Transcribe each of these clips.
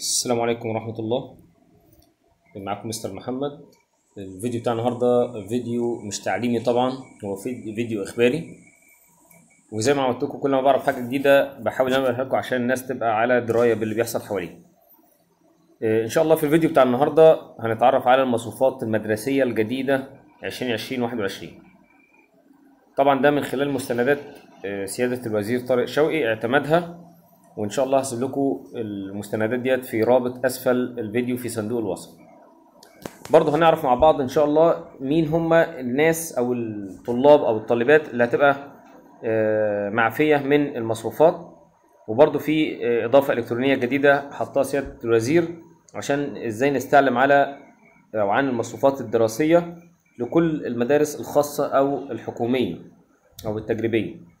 السلام عليكم ورحمة الله معكم مستر محمد الفيديو بتاع النهاردة فيديو مش تعليمي طبعا هو في- فيديو إخباري وزي ما عودتكم كل ما بعرف حاجة جديدة بحاول أعملها لكم عشان الناس تبقى على دراية باللي بيحصل حواليه إيه، إن شاء الله في الفيديو بتاع النهاردة هنتعرف على المصروفات المدرسية الجديدة 2020 21 طبعا ده من خلال مستندات آه، سيادة الوزير طارق شوقي اعتمدها وان شاء الله هسيب لكم المستندات ديت في رابط اسفل الفيديو في صندوق الوصف برضه هنعرف مع بعض ان شاء الله مين هم الناس او الطلاب او الطالبات اللي هتبقى آه، معفية من المصروفات وبرضه في آه، اضافة الكترونية جديدة حطها سيادة الوزير عشان ازاي نستعلم على او عن المصروفات الدراسية لكل المدارس الخاصة او الحكومية او التجريبية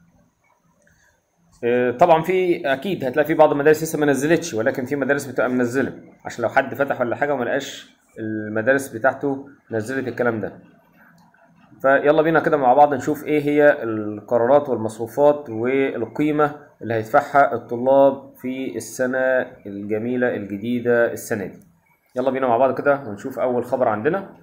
آه، طبعا في اكيد هتلاقي في بعض المدارس لسه ما نزلتش ولكن في مدارس بتبقى منزله عشان لو حد فتح ولا حاجه وما لقاش المدارس بتاعته نزلت الكلام ده فيلا بينا كده مع بعض نشوف ايه هي القرارات والمصروفات والقيمه اللي هيدفعها الطلاب في السنه الجميله الجديده السنه دي يلا بينا مع بعض كده ونشوف اول خبر عندنا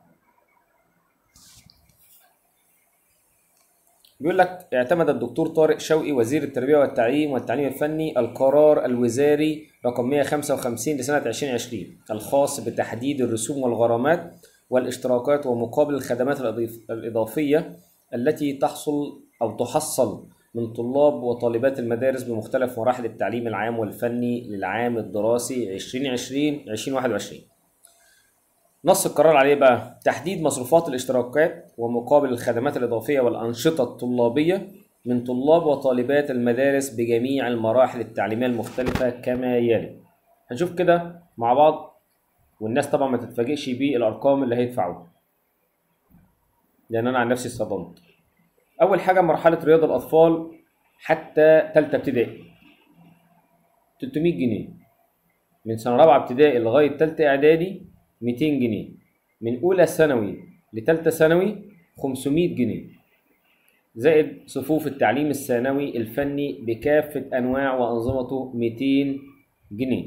بيقول لك اعتمد الدكتور طارق شوقي وزير التربية والتعليم والتعليم الفني القرار الوزاري رقم 155 لسنة 2020 الخاص بتحديد الرسوم والغرامات والاشتراكات ومقابل الخدمات الإضيف- الإضافية التي تحصل أو تحصل من طلاب وطالبات المدارس بمختلف مراحل التعليم العام والفني للعام الدراسي 2020 2021 نص القرار عليه بقى تحديد مصروفات الاشتراكات ومقابل الخدمات الإضافية والأنشطة الطلابية من طلاب وطالبات المدارس بجميع المراحل التعليمية المختلفة كما يلي هنشوف كده مع بعض والناس طبعا ما تتفاجئش بالأرقام اللي هيدفعوها لأن أنا عن نفسي اتصدمت أول حاجة مرحلة رياض الأطفال حتى تالتة ابتدائي 300 جنيه من سنة رابعة ابتدائي لغاية تالتة إعدادي 200 جنيه من أولى ثانوي لتالتة ثانوي 500 جنيه زائد صفوف التعليم الثانوي الفني بكافة أنواع وأنظمته 200 جنيه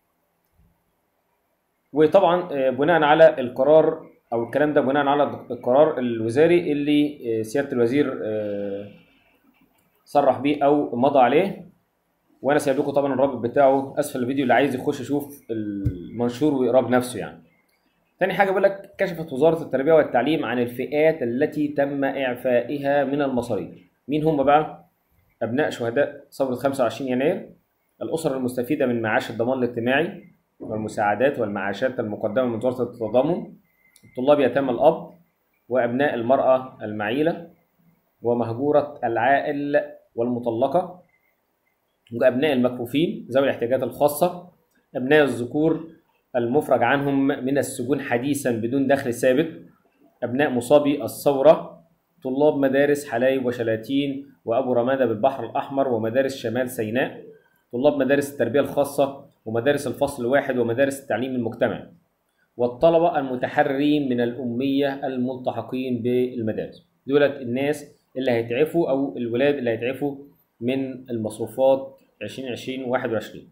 وطبعا آه، بناء على القرار أو الكلام ده بناء على القرار الوزاري اللي آه، سيادة الوزير آه، صرح بيه أو مضى عليه وانا سايب لكم طبعا الرابط بتاعه اسفل الفيديو اللي عايز يخش يشوف المنشور ويقراه بنفسه يعني تاني حاجه بيقول لك كشفت وزاره التربيه والتعليم عن الفئات التي تم اعفائها من المصاريف مين هم بقى ابناء شهداء ثوره 25 يناير الاسر المستفيده من معاش الضمان الاجتماعي والمساعدات والمعاشات المقدمه من وزاره التضامن الطلاب يتامى الاب وابناء المراه المعيله ومهجوره العائل والمطلقه وأبناء المكفوفين ذوي الاحتياجات الخاصة أبناء الذكور المفرج عنهم من السجون حديثا بدون دخل ثابت أبناء مصابي الثورة طلاب مدارس حلايب وشلاتين وأبو رمادة بالبحر الأحمر ومدارس شمال سيناء طلاب مدارس التربية الخاصة ومدارس الفصل الواحد ومدارس التعليم المجتمعي والطلبة المتحررين من الأمية الملتحقين بالمدارس دولت الناس اللي هيتعفوا أو الولاد اللي هيتعفوا من المصروفات 2020 21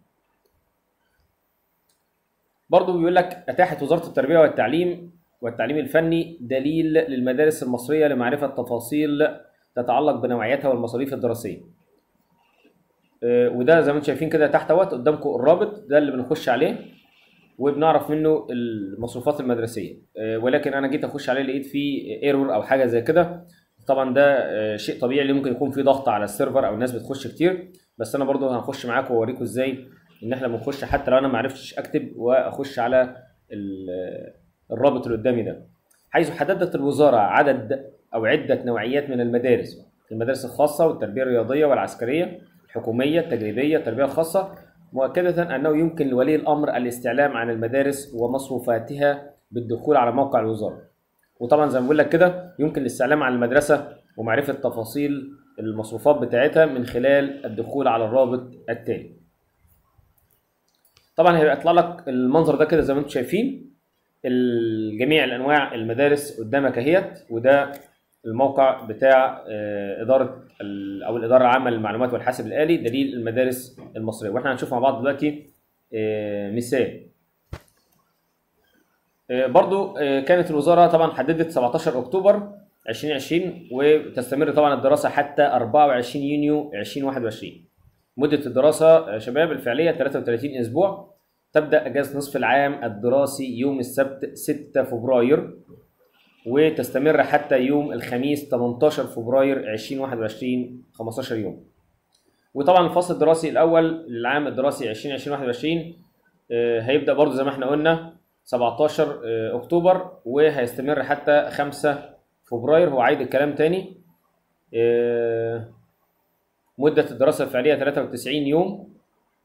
برضه بيقول لك أتاحت وزارة التربية والتعليم والتعليم الفني دليل للمدارس المصرية لمعرفة تفاصيل تتعلق بنوعيتها والمصاريف الدراسية آه، وده زي ما انتم شايفين كده تحت اهوت قدامكم الرابط ده اللي بنخش عليه وبنعرف منه المصروفات المدرسيه آه، ولكن انا جيت اخش عليه لقيت فيه ايرور او حاجه زي كده طبعا ده آه، شيء طبيعي اللي ممكن يكون فيه ضغط على السيرفر او الناس بتخش كتير بس انا برضو هنخش معاكم واوريكم ازاي ان احنا بنخش حتى لو انا ما عرفتش اكتب واخش على ال- الرابط اللي قدامي ده حيث حددت الوزاره عدد او عده نوعيات من المدارس المدارس الخاصه والتربيه الرياضيه والعسكريه الحكوميه التجريبيه التربيه الخاصه مؤكده انه يمكن لولي الامر الاستعلام عن المدارس ومصروفاتها بالدخول على موقع الوزاره وطبعا زي ما بقول لك كده يمكن الاستعلام عن المدرسه ومعرفه تفاصيل المصروفات بتاعتها من خلال الدخول على الرابط التالي طبعا هيبقى يطلع لك المنظر ده كده زي ما انتم شايفين ال- جميع الانواع المدارس قدامك اهيت وده الموقع بتاع آه، اداره ال- او الاداره العامه للمعلومات والحاسب الالي دليل المدارس المصريه واحنا هنشوف مع بعض دلوقتي آه، مثال آه، برضو آه، كانت الوزارة طبعا حددت 17 أكتوبر 2020 وتستمر طبعا الدراسة حتى 24 يونيو 2021 مدة الدراسة يا شباب الفعلية 33 أسبوع تبدأ أجازة نصف العام الدراسي يوم السبت 6 فبراير وتستمر حتى يوم الخميس 18 فبراير 2021 15 يوم وطبعا الفصل الدراسي الأول للعام الدراسي 2020 21 آه، هيبدأ برضو زي ما احنا قلنا 17 آه، أكتوبر وهيستمر حتى 5 فبراير هو عايد الكلام تاني آه، مدة الدراسة الفعلية 93 يوم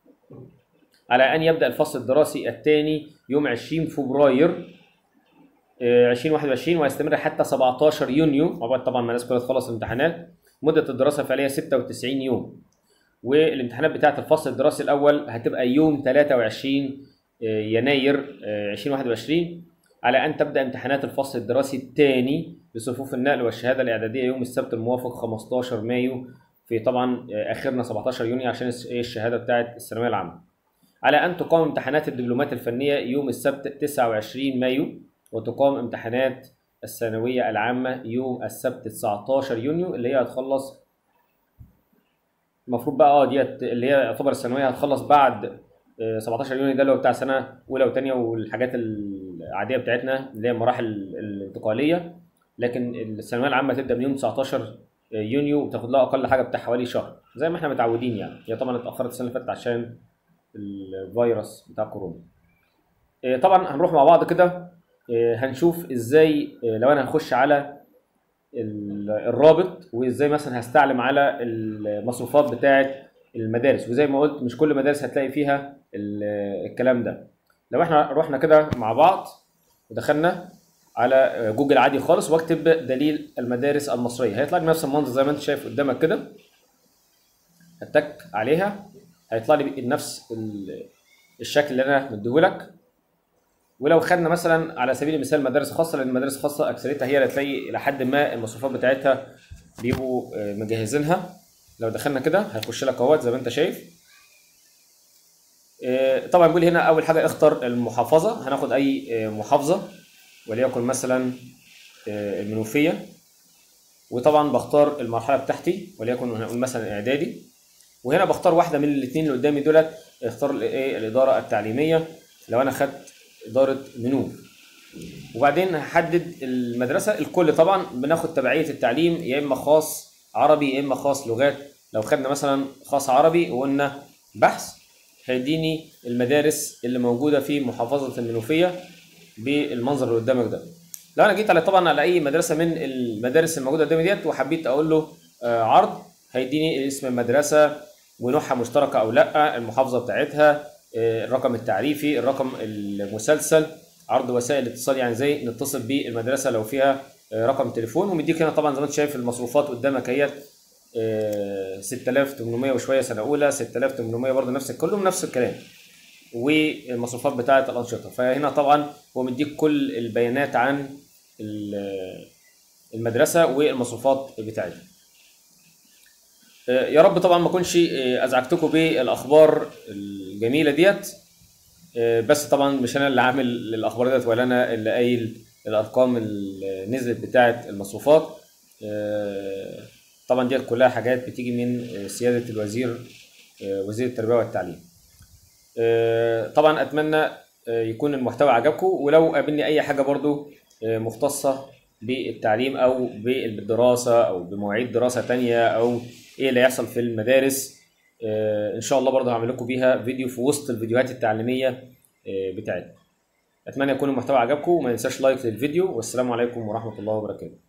على أن يبدأ الفصل الدراسي الثاني يوم 20 فبراير آه، 2021 ويستمر حتى 17 يونيو عقبال طبعا ما الناس كلها تخلص الامتحانات مدة الدراسة الفعلية 96 يوم والامتحانات بتاعة الفصل الدراسي الأول هتبقى يوم 23 آه، يناير آه، 2021 على أن تبدأ امتحانات الفصل الدراسي الثاني لصفوف النقل والشهادة الإعدادية يوم السبت الموافق 15 مايو في طبعا آه، آخرنا 17 يونيو عشان الس- إيه الشهادة بتاعة الثانوية العامة على أن تقام امتحانات الدبلومات الفنية يوم السبت 29 مايو وتقام امتحانات الثانوية العامة يوم السبت 19 يونيو اللي هي هتخلص المفروض بقى اه ديت اللي هي يعتبر الثانوية هتخلص بعد آه، 17 يونيو ده اللي هو بتاع سنة أولى وثانية والحاجات العادية بتاعتنا اللي هي المراحل الانتقالية لكن الثانوية العامة تبدأ من يوم 19 يونيو وتاخد لها أقل حاجة بتاع حوالي شهر زي ما احنا متعودين يعني هي طبعا اتأخرت السنة اللي فاتت عشان الفيروس بتاع كورونا آه، طبعا هنروح مع بعض كده آه، هنشوف ازاي آه، لو انا هخش على ال- الرابط وازاي مثلا هستعلم على المصروفات بتاعه المدارس وزي ما قلت مش كل مدارس هتلاقي فيها ال- الكلام ده لو احنا رحنا كده مع بعض ودخلنا على جوجل عادي خالص واكتب دليل المدارس المصريه هيطلع لي نفس المنظر زي ما انت شايف قدامك كده هتك عليها هيطلع لي بنفس ال- الشكل اللي انا مديهولك ولو خدنا مثلا على سبيل المثال مدارس خاصه لان المدارس الخاصه اكثريتها هي اللي تلاقي الى حد ما المصروفات بتاعتها بيبقوا آه، مجهزينها لو دخلنا كده هيخش لك اهوت زي ما انت شايف آه، طبعا بيقول هنا اول حاجه اختر المحافظه هناخد اي آه، محافظه وليكن مثلا آه، المنوفيه وطبعا بختار المرحله بتاعتي وليكن هنقول مثلا اعدادي وهنا بختار واحده من الاثنين اللي قدامي دولت اختار الايه الاداره التعليميه لو انا خدت اداره منوف وبعدين هحدد المدرسه الكل طبعا بناخد تبعيه التعليم يا اما خاص عربي يا اما خاص لغات لو خدنا مثلا خاص عربي وقلنا بحث هيديني المدارس اللي موجوده في محافظه المنوفيه بالمنظر اللي قدامك ده لو انا جيت على طبعا على اي مدرسه من المدارس الموجوده قدامي ديت وحبيت اقول له آه، عرض هيديني اسم المدرسه ونوعها مشتركه او لا المحافظه بتاعتها آه، الرقم التعريفي الرقم المسلسل عرض وسائل الاتصال يعني زي نتصل بالمدرسه لو فيها آه، رقم تليفون ومديك هنا طبعا زي ما انت شايف المصروفات قدامك اهيت آه، 6800 وشويه سنه اولى 6800 برضه نفس كلهم نفس الكلام والمصروفات بتاعه الانشطه فهنا طبعا هو مديك كل البيانات عن ال- المدرسه والمصروفات بتاعتها آه، يا رب طبعا ما اكونش آه، ازعجتكم بالاخبار الجميله ديت آه، بس طبعا مش انا اللي عامل الاخبار ديت ولا انا اللي قايل الارقام اللي نزلت بتاعه المصروفات آه، طبعا ديت كلها حاجات بتيجي من آه، سياده الوزير آه، وزير التربيه والتعليم آه، طبعا اتمنى آه، يكون المحتوى عجبكم ولو قابلني اي حاجه برضو آه، مختصه بالتعليم او بالدراسه او بمواعيد دراسه تانية او ايه اللي هيحصل في المدارس آه، ان شاء الله برضو هعمل لكم بيها فيديو في وسط الفيديوهات التعليميه آه، بتاعتنا اتمنى يكون المحتوى عجبكم وما ننساش لايك للفيديو والسلام عليكم ورحمه الله وبركاته